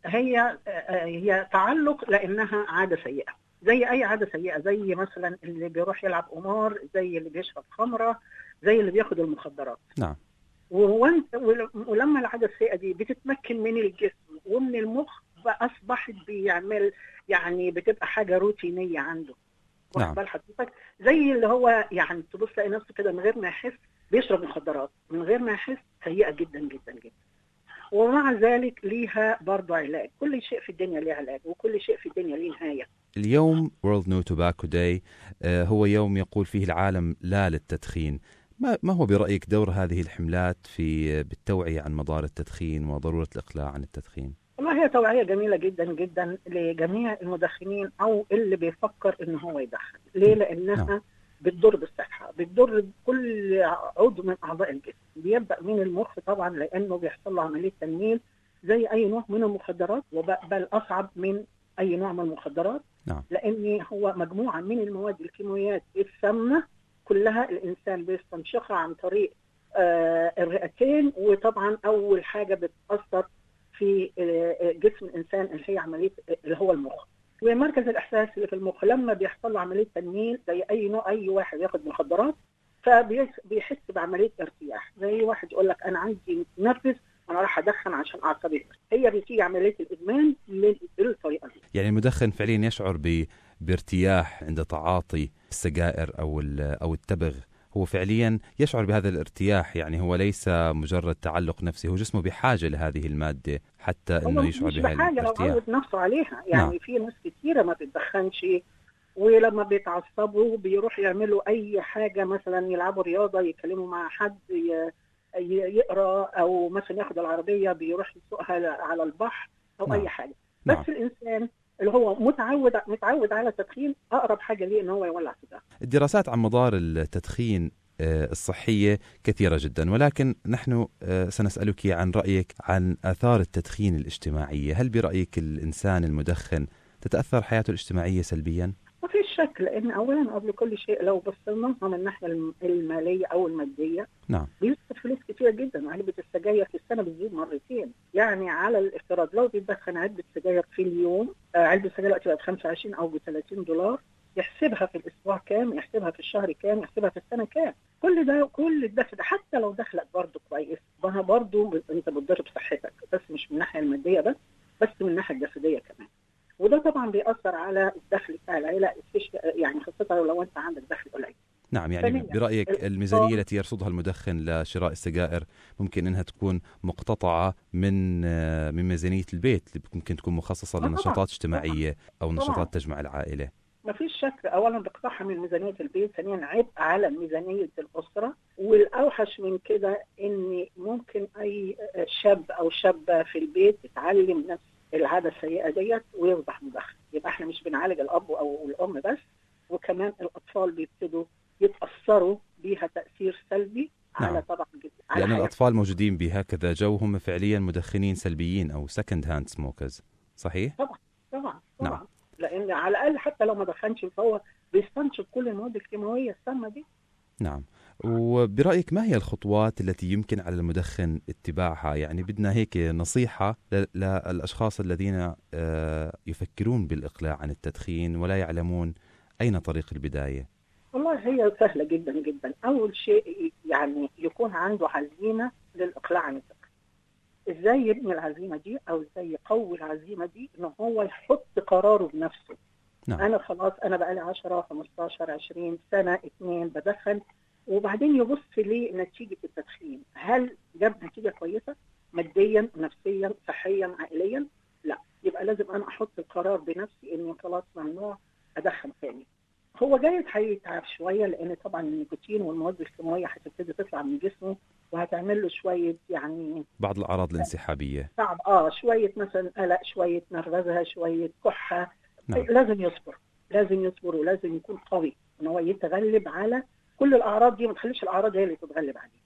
هي آه، هي تعلق لانها عاده سيئه زي اي عاده سيئه زي مثلا اللي بيروح يلعب قمار زي اللي بيشرب خمره زي اللي بياخد المخدرات نعم وانت ول- ولما العاده السيئه دي بتتمكن من الجسم ومن المخ فاصبحت بيعمل يعني بتبقى حاجه روتينيه عنده نعم. واخد بال حضرتك زي اللي هو يعني تبص تلاقي نفسه كده من غير ما يحس بيشرب مخدرات من غير ما يحس سيئه جدا جدا جدا ومع ذلك ليها برضه علاج كل شيء في الدنيا ليه علاج وكل شيء في الدنيا ليه نهايه اليوم World No Tobacco Day آه، هو يوم يقول فيه العالم لا للتدخين ما ما هو برأيك دور هذه الحملات في بالتوعية عن مضار التدخين وضرورة الإقلاع عن التدخين والله هي توعية جميلة جدا جدا لجميع المدخنين أو اللي بيفكر إن هو يدخن، ليه؟ لأنها نعم. بتضر بالصحة، بتضر بكل عضو من أعضاء الجسم، بيبدأ من المخ طبعا لأنه بيحصل له عملية تنميل زي أي نوع من المخدرات وب- بل أصعب من أي نوع من المخدرات نعم. لأن هو مجموعة من المواد الكيماويات السامة كلها الإنسان بيستنشقها عن طريق آه الرئتين وطبعا أول حاجة بتأثر في آه، جسم الانسان اللي هي عمليه اللي هو المخ ومركز الاحساس اللي في المخ لما بيحصل له عمليه تنميل زي اي نوع اي واحد ياخد مخدرات فبيحس بعمليه ارتياح زي واحد يقول لك انا عندي نرفز انا راح ادخن عشان اعصابي ترتاح. هي بتيجي عمليه الادمان من- بالطريقه دي يعني المدخن فعليا يشعر ب... بارتياح عند تعاطي السجائر أو ال... أو التبغ هو فعليا يشعر بهذا الارتياح يعني هو ليس مجرد تعلق نفسي هو جسمه بحاجة لهذه المادة حتى هو أنه مش يشعر بهذا بحاجه لو الارتياح عود نفسه عليها يعني نعم. في ناس كتيره ما بتدخنش ولما بيتعصبوا بيروح يعملوا اي حاجه مثلا يلعبوا رياضه يتكلموا مع حد ي- ي- يقرا او مثلا ياخد العربيه بيروح يسوقها على البحر او نعم. اي حاجه نعم. بس الانسان اللي هو متعود متعود على التدخين اقرب حاجه ليه ان هو يولع سيجاره الدراسات عن مضار التدخين آه، الصحية كثيرة جدا ولكن نحن آه، سنسألك عن رأيك عن آثار التدخين الاجتماعية هل برأيك الإنسان المدخن تتأثر حياته الاجتماعية سلبيا؟ ما فيش شك لان اولا قبل كل شيء لو بصينا من الناحيه الم- الماليه او الماديه نعم بيصرف فلوس كتير جدا علبة السجاير في السنة بتزيد مرتين يعني على الافتراض لو بيدخن علبة سجاير في اليوم آه، علبة السجاير دلوقتي بقت ب 25 أو ب 30 دولار يحسبها في الأسبوع كام يحسبها في الشهر كام يحسبها في السنة كام كل ده كل الدخل ده حتى لو دخلك برضه كويس ما برضه ب- أنت بتضر بصحتك بس مش من الناحية المادية بس بس من الناحية الجسدية كمان وده طبعا بيأثر على الدخل بتاع العيلة especially- يعني خاصة لو أنت عندك دخل قليل نعم يعني ثانياً، برأيك الإفطار- الميزانية التي يرصدها المدخن لشراء السجائر ممكن أنها تكون مقتطعة من آه، من ميزانية البيت اللي ممكن تكون مخصصة آه، طبعاً. لنشاطات اجتماعية أو طبعاً. نشاطات تجمع العائلة ما فيش شك اولا بقطعها من ميزانيه البيت ثانيا عبء على ميزانيه الاسره والاوحش من كده ان ممكن اي شاب او شابه في البيت تتعلم نفس العاده السيئه ديت ويصبح مدخن يبقى احنا مش بنعالج الاب او الام بس وكمان الاطفال بيبتدوا يتاثروا بيها تاثير سلبي نعم. على طبعا على لأن حياتهم. الأطفال موجودين بهكذا جو هم فعليا مدخنين سلبيين أو سكند هاند سموكرز صحيح؟ طبعا نعم. طبعا لان على الاقل حتى لو ما دخنش فهو بيستنشق كل المواد الكيماويه السامه دي نعم وبرأيك ما هي الخطوات التي يمكن على المدخن اتباعها يعني بدنا هيك نصيحة ل- للأشخاص الذين آه، يفكرون بالإقلاع عن التدخين ولا يعلمون أين طريق البداية والله هي سهلة جدا جدا أول شيء يعني يكون عنده عزيمة للإقلاع عن التدخين إزاي يبني العزيمة دي أو إزاي يقوي العزيمة دي إن هو يحط قراره بنفسه نعم أنا خلاص أنا بقالي 10 15 20 سنة اتنين بدخن وبعدين يبص لنتيجة التدخين هل جاب نتيجة كويسة ماديا نفسيا صحيا عائليا لا يبقى لازم أنا أحط القرار بنفسي إني خلاص ممنوع أدخن تاني هو جاي هيتعب شويه لان طبعا النيكوتين والمواد الكيماويه هتبتدي تطلع من جسمه وهتعمل له شويه يعني بعض الأعراض الانسحابية صعب اه شويه مثلا قلق شويه نرفزه شويه كحه نعم. لازم يصبر لازم يصبر ولازم يكون قوي ان هو يتغلب على كل الاعراض دي ما تخليش الاعراض هي اللي تتغلب عليه